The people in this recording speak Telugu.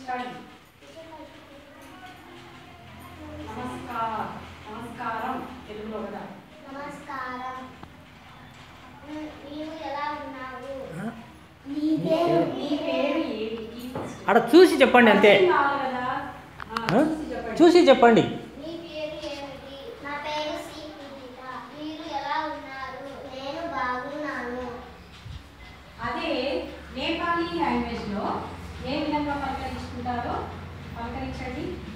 స్టార్ట్ నమస్కారం నమస్కారం తెలుగులో కదా నమస్కారం ను- నీవు ఎలా ఉన్నావు ఆ? నీ పేరు నీ పేరు ఏమిటి ఫస్ట్ అక్కడ చూసి చెప్పండి అంతే అర్థం కావాలి కదా ఆ, ఆ? చూసి చెప్పండి. చూసి చెప్పండి నీ పేరు ఏమిటి నా పేరు శ్రీ పూజిత మీరు ఎలా ఉన్నారు నేను బాగున్నాను అదే నేపాలీ లాంగ్వేజ్ లో ఏ విధంగా పలకరించుకుంటారో పలకరించండి